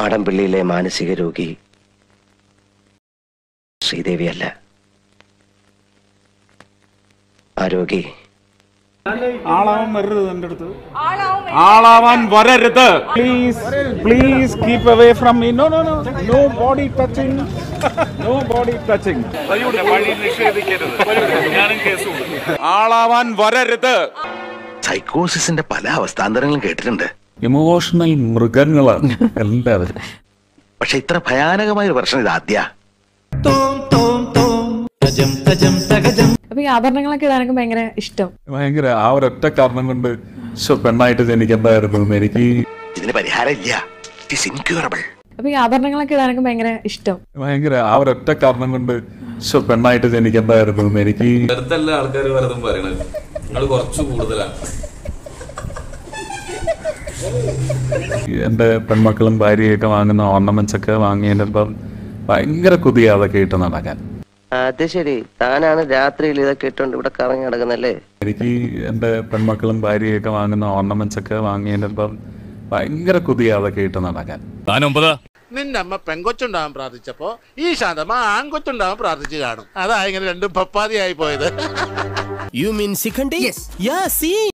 മാടമ്പിള്ളിയിലെ മാനസിക രോഗി ശ്രീദേവിയല്ല ആ രോഗി ആളാവാൻ വരരുത് എൻ്റെ അടുത്ത് ആളാവാൻ വരരുത് please please keep away from me no no no no body touching no body touching ആളാവാൻ വരരുത് സൈക്കോസിന്റെ പല അവസ്ഥാന്തരങ്ങളും കേട്ടിട്ടുണ്ട് ഇമോഷണൽ മൃഗങ്ങളാണ് എല്ലാവരും പക്ഷെ ഇത്ര ഭയാനകമായ ഒരു പ്രശ്നം ഇത് ആദ്യ അപ്പൊ ഈ ആഭരണങ്ങളൊക്കെ ഇടാനൊക്കെ ഭയങ്കര ഇഷ്ടം ഭയങ്കര ആ ഒരൊറ്റ കാരണം കൊണ്ട് ശോ, പെണ്ണായിട്ട് ജനിക്കേണ്ടായിരുന്നു എന്ന് എനിക്ക് ഇതിന് പരിഹാരം ഇല്ല ഇറ്റ് ഇസ് ഇൻക്യൂറബിൾ അപ്പൊ ഈ ആഭരണങ്ങളൊക്കെ ഇടാനൊക്കെ ഭയങ്കര ഇഷ്ടം ഭയങ്കര ആ ഒരൊറ്റ കാരണം കൊണ്ട് ശോ, പെണ്ണായിട്ട് ജനിക്കേണ്ടായിരുന്നു എന്ന് എനിക്ക് അടുത്തല്ല ആൾക്കാർ പലതും പറയണത് നിങ്ങൾ കുറച്ച് കൂടുതലാണ് എൻ്റെ പെൺമക്കളും ഭാര്യയൊക്കെ വാങ്ങുന്ന ഓർണമെന്റ്സ് ഒക്കെ വാങ്ങിയതിൻ്റെ ഇപ്പം ഭയങ്കര കുതിയ അതൊക്കെ ഇട്ട് നടക്കാൻ അത് ശരി താനാണ് രാത്രിയിൽ ഇതൊക്കെ ഇട്ടുകൊണ്ട് ഇവിടെ കറങ്ങി നടക്കുന്നല്ലേ എനിക്ക് എൻ്റെ പെൺമക്കളും ഭാര്യയൊക്കെ വാങ്ങുന്ന ഓർണമെന്റ്സ് ഒക്കെ വാങ്ങിയതിൻ്റെ ഇപ്പം ഭയങ്കര കുതിയ അതൊക്കെ ഇട്ട് നടക്കാൻ നിന്റെ അമ്മ പെങ്കൊച്ചുണ്ടാവാൻ പ്രാർത്ഥിച്ചപ്പോ ഈ ശാന്തമ്മ ആൺകൊച്ചുണ്ടാവാൻ പ്രാർത്ഥിച്ചു കാണും അതാ ഇങ്ങനെ രണ്ടും പപ്പാതിയായി പോയത് You mean Sikhandi? Yes. Yeah, see?